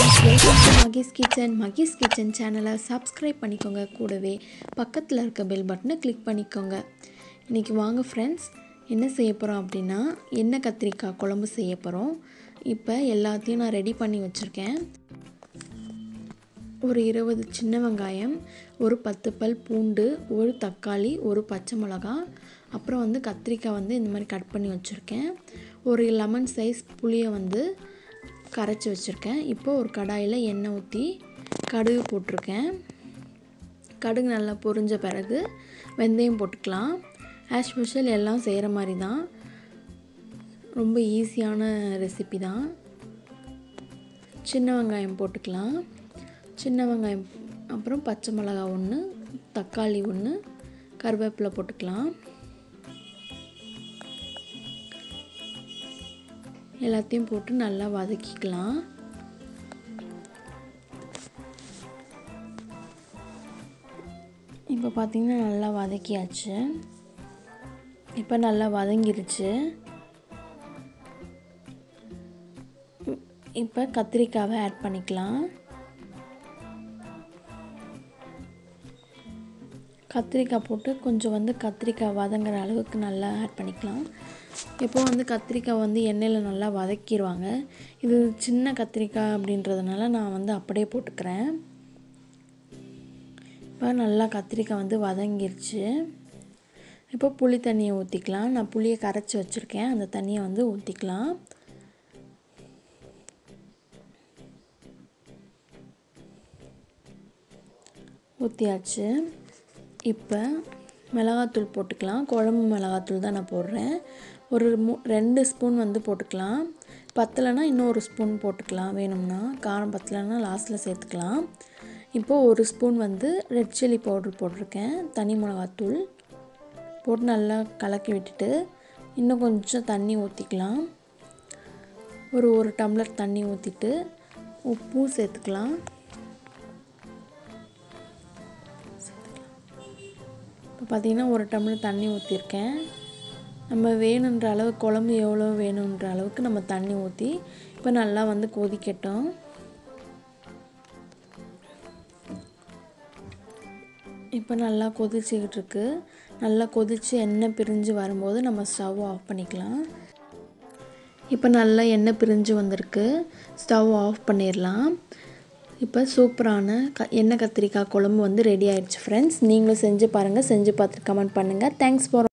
friends welcome to Mahesh Kitchen Mahesh Kitchen சேனலை subscribe பண்ணிக்கோங்க கூடவே பக்கத்தில் இருக்க பெல் பட்டனை கிளிக் பண்ணிக்கோங்க இன்றைக்கி வாங்க ஃப்ரெண்ட்ஸ் என்ன செய்ய போகிறோம் அப்படின்னா எண்ணெய் கத்திரிக்காய் குழம்பு செய்ய போகிறோம் இப்போ எல்லாத்தையும் நான் ரெடி பண்ணி வச்சுருக்கேன் ஒரு இருபது சின்ன வெங்காயம் ஒரு பத்து பல் பூண்டு ஒரு தக்காளி ஒரு பச்சை மிளகாய் அப்புறம் வந்து கத்திரிக்காய் வந்து இந்த மாதிரி கட் பண்ணி வச்சுருக்கேன் ஒரு லெமன் சைஸ் புளியை வந்து கரைச்சி வச்சுருக்கேன் இப்போ ஒரு கடாயில் எண்ணெய் ஊற்றி கடுகு போட்டிருக்கேன் கடுகு நல்லா பொரிஞ்ச பிறகு வெந்தயம் போட்டுக்கலாம் ஆஸ் யூஷுவல் எல்லாம் செய்கிற மாதிரி தான் ரொம்ப ஈஸியான ரெசிபி தான் சின்ன வெங்காயம் போட்டுக்கலாம் சின்ன வெங்காயம் அப்புறம் பச்சை மிளகாய் ஒன்று தக்காளி ஒன்று கருவேப்பிலை போட்டுக்கலாம் எல்லாத்தையும் போட்டு நல்லா வதக்கிக்கலாம் இப்போ பார்த்திங்கன்னா நல்லா வதக்கியாச்சு இப்போ நல்லா வதங்கிருச்சு இப்போ கத்திரிக்காவை ஆட் பண்ணிக்கலாம் கத்திரிக்காய் போட்டு கொஞ்சம் வந்து கத்திரிக்காய் வதங்குற அளவுக்கு நல்லா ஆட் பண்ணிக்கலாம் எப்போ வந்து கத்திரிக்காய் வந்து எண்ணெயில் நல்லா வதக்கிடுவாங்க இது சின்ன கத்திரிக்காய் அப்படின்றதுனால நான் வந்து அப்படியே போட்டுக்கிறேன் இப்போ நல்லா கத்திரிக்காய் வந்து வதங்கிருச்சு இப்போ புளி தண்ணியை ஊற்றிக்கலாம் நான் புளியை கரைச்சி வச்சுருக்கேன் அந்த தண்ணியை வந்து ஊற்றிக்கலாம் ஊற்றியாச்சு இப்போ மிளகாத்தூள் போட்டுக்கலாம் குழம்பு மிளகாத்தூள் தான் நான் போடுறேன் ஒரு மூ ரெண்டு ஸ்பூன் வந்து போட்டுக்கலாம் பத்தலைன்னா இன்னொரு ஸ்பூன் போட்டுக்கலாம் வேணும்னா காரம் பத்தலைன்னா லாஸ்ட்டில் சேர்த்துக்கலாம் இப்போது ஒரு ஸ்பூன் வந்து ரெட் சில்லி பவுடர் போட்டிருக்கேன் தனி மிளகாத்தூள் போட்டு நல்லா கலக்கி விட்டுட்டு இன்னும் கொஞ்சம் தண்ணி ஊற்றிக்கலாம் ஒரு ஒரு டம்ளர் தண்ணி ஊற்றிட்டு உப்பும் சேர்த்துக்கலாம் இப்போ பார்த்திங்கன்னா ஒரு டம்ளர் தண்ணி ஊற்றிருக்கேன் நம்ம வேணுன்ற அளவு குழம்பு எவ்வளோ வேணுன்ற அளவுக்கு நம்ம தண்ணி ஊற்றி இப்போ நல்லா வந்து கொதிக்கட்டும் இப்போ நல்லா கொதிச்சுக்கிட்டு இருக்கு நல்லா கொதித்து எண்ணெய் பிரிஞ்சு வரும்போது நம்ம ஸ்டவ் ஆஃப் பண்ணிக்கலாம் இப்போ நல்லா எண்ணெய் பிரிஞ்சு வந்திருக்கு ஸ்டவ் ஆஃப் பண்ணிடலாம் இப்போ சூப்பரான க எண்ணெய் கத்திரிக்காய் குழம்பு வந்து ரெடி ஆயிடுச்சு ஃப்ரெண்ட்ஸ் நீங்களும் செஞ்சு பாருங்கள் செஞ்சு பார்த்துட்டு கமெண்ட் பண்ணுங்கள் தேங்க்ஸ் ஃபார்